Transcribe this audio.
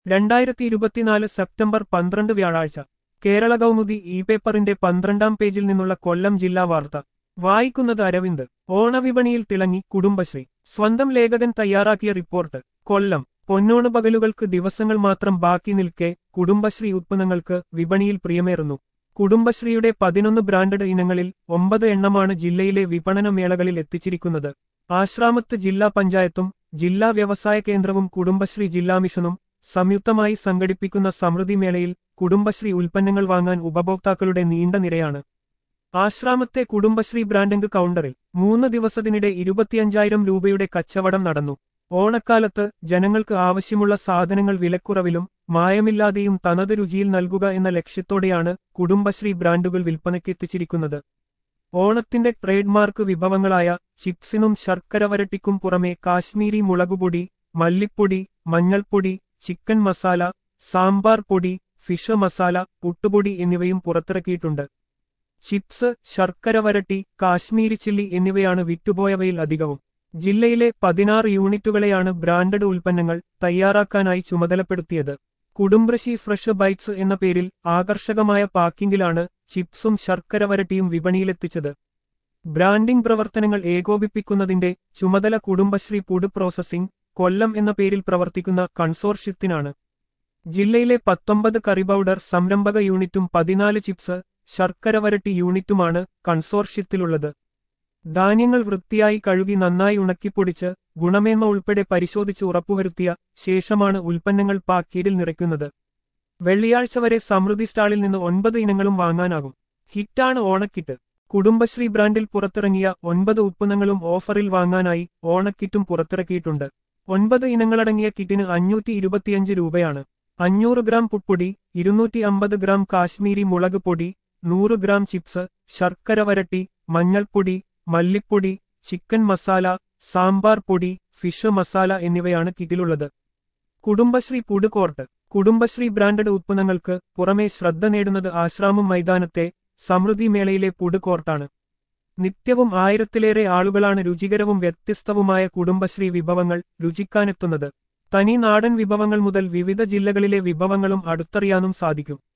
രണ്ടായിരത്തി ഇരുപത്തിനാല് സെപ്റ്റംബർ പന്ത്രണ്ട് വ്യാഴാഴ്ച കേരള കൗമുദി ഇ പേപ്പറിന്റെ പന്ത്രണ്ടാം പേജിൽ നിന്നുള്ള കൊല്ലം ജില്ലാ വാർത്ത വായിക്കുന്നത് അരവിന്ദ് ഓണവിപണിയിൽ തിളങ്ങി കുടുംബശ്രീ സ്വന്തം ലേഖകൻ തയ്യാറാക്കിയ റിപ്പോർട്ട് കൊല്ലം പൊന്നോണ് പകലുകൾക്ക് ദിവസങ്ങൾ മാത്രം ബാക്കി നിൽക്കെ കുടുംബശ്രീ ഉത്പന്നങ്ങൾക്ക് വിപണിയിൽ പ്രിയമേറുന്നു കുടുംബശ്രീയുടെ പതിനൊന്ന് ബ്രാൻഡഡ് ഇനങ്ങളിൽ ഒമ്പത് എണ്ണമാണ് ജില്ലയിലെ വിപണന മേളകളിൽ എത്തിച്ചിരിക്കുന്നത് ആശ്രാമത്ത് ജില്ലാ പഞ്ചായത്തും ജില്ലാ വ്യവസായ കേന്ദ്രവും കുടുംബശ്രീ ജില്ലാ മിഷനും സംയുക്തമായി സംഘടിപ്പിക്കുന്ന സമൃദ്ധി മേളയിൽ കുടുംബശ്രീ ഉൽപ്പന്നങ്ങൾ വാങ്ങാൻ ഉപഭോക്താക്കളുടെ നീണ്ട നിരയാണ് ആശ്രാമത്തെ കുടുംബശ്രീ ബ്രാൻഡിംഗ് കൗണ്ടറിൽ മൂന്ന് ദിവസത്തിനിടെ ഇരുപത്തിയഞ്ചായിരം രൂപയുടെ കച്ചവടം നടന്നു ഓണക്കാലത്ത് ജനങ്ങൾക്ക് ആവശ്യമുള്ള സാധനങ്ങൾ വിലക്കുറവിലും മായമില്ലാതെയും തനത് രുചിയിൽ നൽകുക എന്ന ലക്ഷ്യത്തോടെയാണ് കുടുംബശ്രീ ബ്രാൻഡുകൾ വിൽപ്പനയ്ക്കെത്തിച്ചിരിക്കുന്നത് ഓണത്തിന്റെ ട്രേഡ്മാർക്ക് വിഭവങ്ങളായ ചിപ്സിനും ശർക്കര വരട്ടിക്കും പുറമെ കാശ്മീരി മുളകുപൊടി മല്ലിപ്പൊടി മഞ്ഞൾപ്പൊടി ചിക്കൻ മസാല സാമ്പാർ പൊടി ഫിഷ് മസാല പുട്ടുപൊടി എന്നിവയും പുറത്തിറക്കിയിട്ടുണ്ട് ചിപ്സ് ശർക്കര വരട്ടി കാശ്മീരി ചില്ലി എന്നിവയാണ് വിറ്റുപോയവയിൽ അധികവും ജില്ലയിലെ പതിനാറ് യൂണിറ്റുകളെയാണ് ബ്രാൻഡഡ് ഉൽപ്പന്നങ്ങൾ തയ്യാറാക്കാനായി ചുമതലപ്പെടുത്തിയത് കുടുംബശ്രീ ഫ്രഷ് ബൈറ്റ്സ് എന്ന പേരിൽ ആകർഷകമായ പാക്കിംഗിലാണ് ചിപ്സും ശർക്കര വരട്ടിയും വിപണിയിലെത്തിച്ചത് ബ്രാൻഡിംഗ് പ്രവർത്തനങ്ങൾ ഏകോപിപ്പിക്കുന്നതിന്റെ ചുമതല കുടുംബശ്രീ ഫുഡ് പ്രോസസ്സിംഗ് കൊല്ലം എന്ന പേരിൽ പ്രവർത്തിക്കുന്ന കൺസോർഷ്യത്തിനാണ് ജില്ലയിലെ പത്തൊമ്പത് കറി പൗഡർ സംരംഭക യൂണിറ്റും പതിനാല് ചിപ്സ് ശർക്കര വരട്ടി യൂണിറ്റുമാണ് കൺസോർഷ്യത്തിലുള്ളത് ധാന്യങ്ങൾ വൃത്തിയായി കഴുകി നന്നായി ഉണക്കിപ്പൊടിച്ച് ഗുണമേന്മ ഉൾപ്പെടെ പരിശോധിച്ച് ഉറപ്പുവരുത്തിയ ശേഷമാണ് ഉൽപ്പന്നങ്ങൾ പാക്കീറ്റിൽ നിറയ്ക്കുന്നത് വെള്ളിയാഴ്ച വരെ സമൃദ്ധി സ്റ്റാളിൽ നിന്ന് ഒൻപത് ഇനങ്ങളും വാങ്ങാനാകും ഹിറ്റാണ് ഓണക്കിറ്റ് കുടുംബശ്രീ ബ്രാൻഡിൽ പുറത്തിറങ്ങിയ ഒൻപത് ഉൽപ്പന്നങ്ങളും ഓഫറിൽ വാങ്ങാനായി ഓണക്കിറ്റും പുറത്തിറക്കിയിട്ടുണ്ട് ഒൻപത് ഇനങ്ങളടങ്ങിയ കിറ്റിന് അഞ്ഞൂറ്റി ഇരുപത്തിയഞ്ച് രൂപയാണ് അഞ്ഞൂറ് ഗ്രാം പുപ്പൊടി ഇരുന്നൂറ്റി അമ്പത് ഗ്രാം കാശ്മീരി മുളക് പൊടി നൂറ് ഗ്രാം ചിപ്സ് ശർക്കര വരട്ടി മഞ്ഞൾപ്പൊടി മല്ലിപ്പൊടി ചിക്കൻ മസാല സാമ്പാർ പൊടി ഫിഷ് മസാല എന്നിവയാണ് കിറ്റിലുള്ളത് Kudumbashree food court Kudumbashree branded ഉത്പന്നങ്ങൾക്ക് പുറമെ ശ്രദ്ധ നേടുന്നത് ആശ്രാമം മൈതാനത്തെ സമൃദ്ധി മേളയിലെ ഫുഡ് കോർട്ടാണ് നിത്യവും ആയിരത്തിലേറെ ആളുകളാണ് രുചികരവും വ്യത്യസ്തവുമായ കുടുംബശ്രീ വിഭവങ്ങൾ രുചിക്കാനെത്തുന്നത് തനി നാടൻ വിഭവങ്ങൾ മുതൽ വിവിധ ജില്ലകളിലെ വിഭവങ്ങളും അടുത്തറിയാനും സാധിക്കും